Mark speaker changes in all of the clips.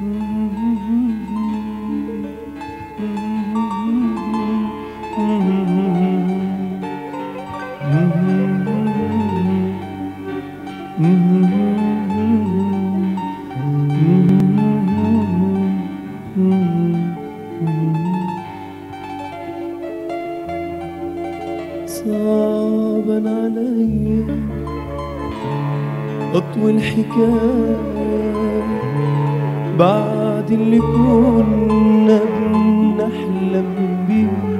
Speaker 1: صعبا علي أطوي الحكاية بعد اللي كنا بنحلم بيه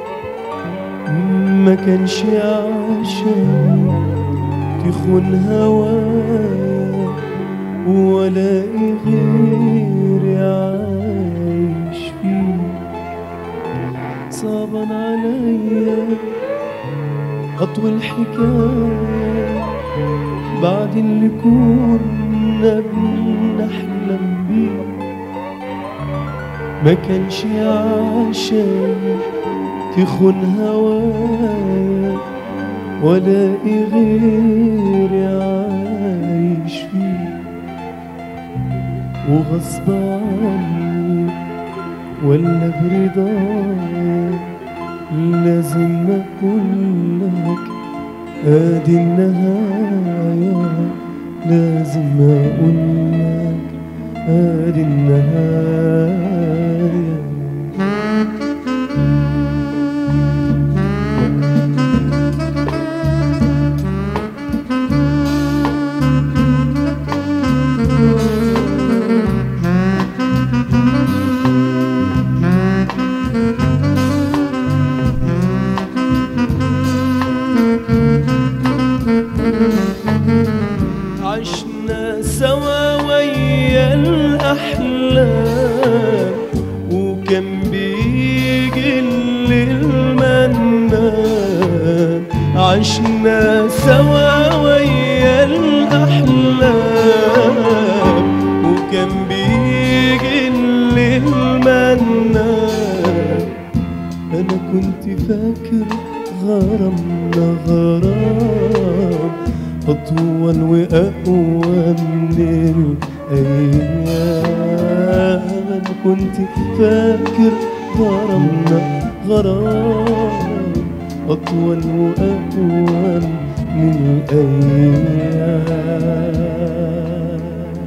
Speaker 1: ما كانش عشان تخون هوايا ولا غيري عايش فيه صعبا عليا أطوي الحكاية بعد اللي كنا بنحلم بيه ما كانش عشان تخون هوايا ولا غيري عايش فيه وغصب عني ولا برضايا لازم اقول لك ادي النهاية لازم اقول لك ادي النهاية عشنا سوا ويا الأحلام وكان بيجي المنام عشنا سوا ويا الأحلام وكان بيجي المنام أنا كنت فاكر غرامنا غرام أطول وأقوى من الأيام أنا كنت فاكر غرامنا غرام أطول وأقوى من الأيام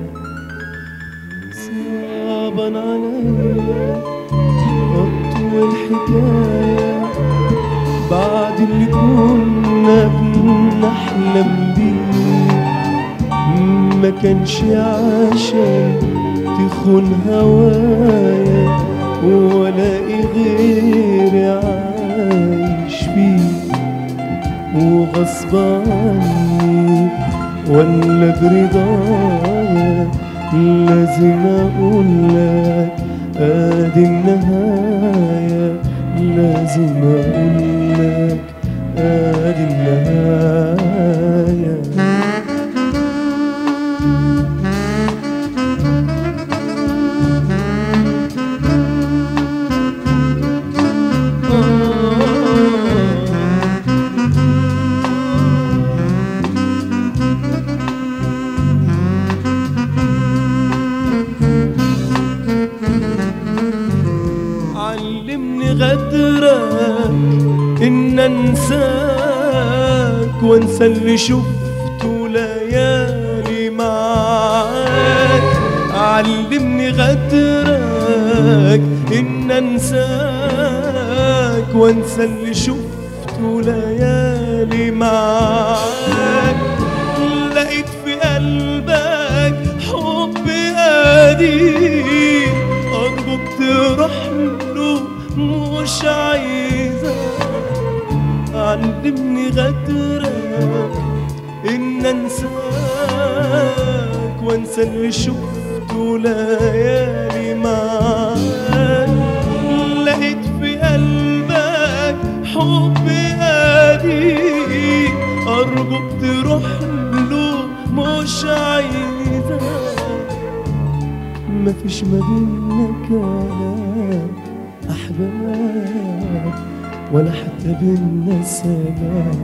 Speaker 1: صعبا عليا أطول الحكاية بعد اللي كنا بنحلم بيه ما كانش عشان تخون هوايا ولا غيري عايش فيه وغصب عني ولا برضايا لازم اقول لك ادي النهاية لازم اقول لك ادي النهاية علمني غدرك ان انساك وانسى اللي شفته ليالي معاك علمني غدرك ان انساك وانسى اللي شفته ليالي معاك لقيت في قلبك حب قديم أرجوك تروح له مش عايزة علمني غدرك إن أنساك وأنسى اللي شفته ليالي معاك لقيت في قلبك حب قديم أرجوك تروح له مش عايزة مفيش ما بينا كلام أحباب ولا حتى بينا سلام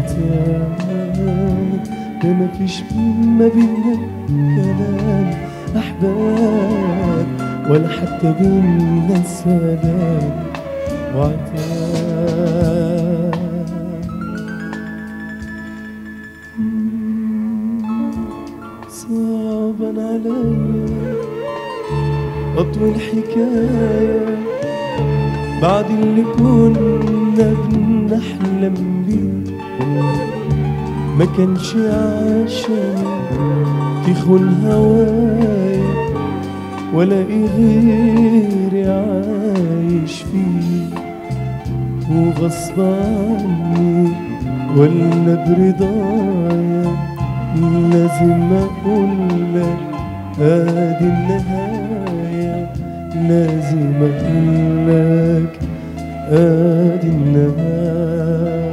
Speaker 1: وعتاب ده مفيش ما بينا كلام أحباب ولا حتى بينا سلام وعتاب صعبا عليا أطول حكاية بعد اللي كنا بنحلم بيه ما كانش عشان تخون هوايا ولا غيري عايش فيه وغصب عني ولا برضايا لازم اقولك ادي النهاية لازم اقولك ادي النهاية